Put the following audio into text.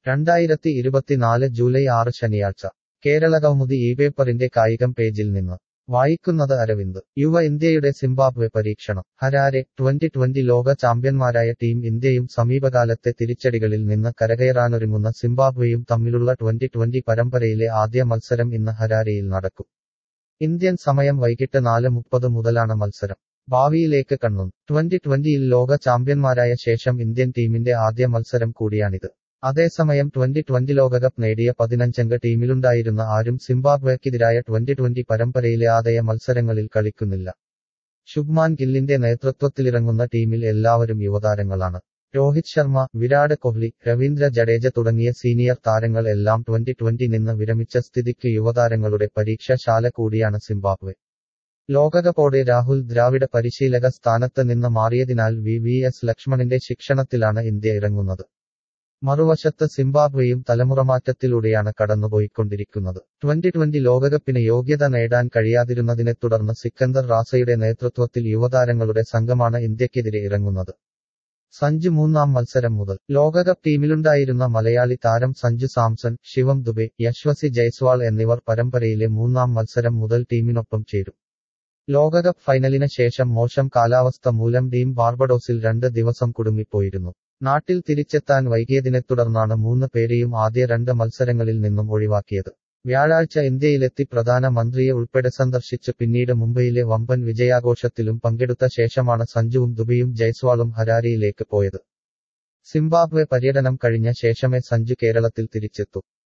രണ്ടായിരത്തി ഇരുപത്തിനാല് ജൂലൈ ആറ് ശനിയാഴ്ച കേരളകൗമുദി ഈ പേപ്പറിന്റെ കായികം പേജിൽ നിന്ന് വായിക്കുന്നത് അരവിന്ദ് യുവ ഇന്ത്യയുടെ സിംബാബ്വെ പരീക്ഷണം ഹരാരെ ട്വന്റി ട്വന്റി ലോക ചാമ്പ്യന്മാരായ ടീം ഇന്ത്യയും സമീപകാലത്തെ തിരിച്ചടികളിൽ നിന്ന് കരകയറാനൊരുങ്ങുന്ന സിംബാബ്വെയും തമ്മിലുള്ള ട്വന്റി ട്വന്റി പരമ്പരയിലെ ആദ്യ മത്സരം ഇന്ന് ഹരാരെയിൽ നടക്കും ഇന്ത്യൻ സമയം വൈകിട്ട് നാല് മുപ്പത് മുതലാണ് മത്സരം ഭാവിയിലേക്ക് കണ്ണും ട്വന്റി ട്വന്റിയിൽ ലോക ചാമ്പ്യന്മാരായ ശേഷം ഇന്ത്യൻ ടീമിന്റെ ആദ്യ മത്സരം കൂടിയാണിത് അതേസമയം ട്വന്റി ട്വന്റി ലോകകപ്പ് നേടിയ പതിനഞ്ചംഗ ടീമിലുണ്ടായിരുന്ന ആരും സിംബാബ്വേക്കെതിരായ ട്വന്റി ട്വന്റി പരമ്പരയിലെ ആദയ മത്സരങ്ങളിൽ കളിക്കുന്നില്ല ശുഭ്മാൻ ഗില്ലിന്റെ നേതൃത്വത്തിലിറങ്ങുന്ന ടീമിൽ എല്ലാവരും യുവതാരങ്ങളാണ് രോഹിത് ശർമ്മ വിരാട് കോഹ്ലി രവീന്ദ്ര ജഡേജ തുടങ്ങിയ സീനിയർ താരങ്ങൾ എല്ലാം ട്വന്റി ട്വന്റി നിന്ന് വിരമിച്ച സ്ഥിതിക്ക് യുവതാരങ്ങളുടെ പരീക്ഷാശാല കൂടിയാണ് സിംബാബ്വെ ലോകകപ്പോടെ രാഹുൽ ദ്രാവിഡ പരിശീലക സ്ഥാനത്ത് നിന്ന് മാറിയതിനാൽ വി വി എസ് ലക്ഷ്മണിന്റെ ശിക്ഷണത്തിലാണ് ഇന്ത്യ ഇറങ്ങുന്നത് മറുവശത്ത് സിംബാബ്വെയും തലമുറമാറ്റത്തിലൂടെയാണ് കടന്നുപോയിക്കൊണ്ടിരിക്കുന്നത് ട്വന്റി ട്വന്റി ലോകകപ്പിന് യോഗ്യത നേടാൻ കഴിയാതിരുന്നതിനെ തുടർന്ന് സിക്കന്ദർ റാസയുടെ നേതൃത്വത്തിൽ യുവതാരങ്ങളുടെ സംഘമാണ് ഇന്ത്യക്കെതിരെ ഇറങ്ങുന്നത് സഞ്ജു മൂന്നാം മത്സരം മുതൽ ലോകകപ്പ് ടീമിലുണ്ടായിരുന്ന മലയാളി താരം സഞ്ജു സാംസൺ ശിവം ദുബെ യശ്വസി ജയ്സ്വാൾ എന്നിവർ പരമ്പരയിലെ മൂന്നാം മത്സരം മുതൽ ടീമിനൊപ്പം ചേരും ലോകകപ്പ് ഫൈനലിന് ശേഷം മോശം കാലാവസ്ഥ മൂലം ടീം ബാർബഡോസിൽ രണ്ട് ദിവസം കുടുങ്ങിപ്പോയിരുന്നു നാട്ടിൽ തിരിച്ചെത്താൻ വൈകിയതിനെ തുടർന്നാണ് മൂന്ന് പേരെയും ആദ്യ രണ്ട് മത്സരങ്ങളിൽ നിന്നും ഒഴിവാക്കിയത് വ്യാഴാഴ്ച ഇന്ത്യയിലെത്തി പ്രധാനമന്ത്രിയെ ഉൾപ്പെടെ സന്ദർശിച്ച് പിന്നീട് മുംബൈയിലെ വമ്പൻ വിജയാഘോഷത്തിലും പങ്കെടുത്ത ശേഷമാണ് സഞ്ജുവും ദുബിയും ജയ്സ്വാളും ഹരാരിയിലേക്ക് പോയത് സിംബാബ്വെ പര്യടനം കഴിഞ്ഞ ശേഷമേ സഞ്ജു കേരളത്തിൽ തിരിച്ചെത്തൂ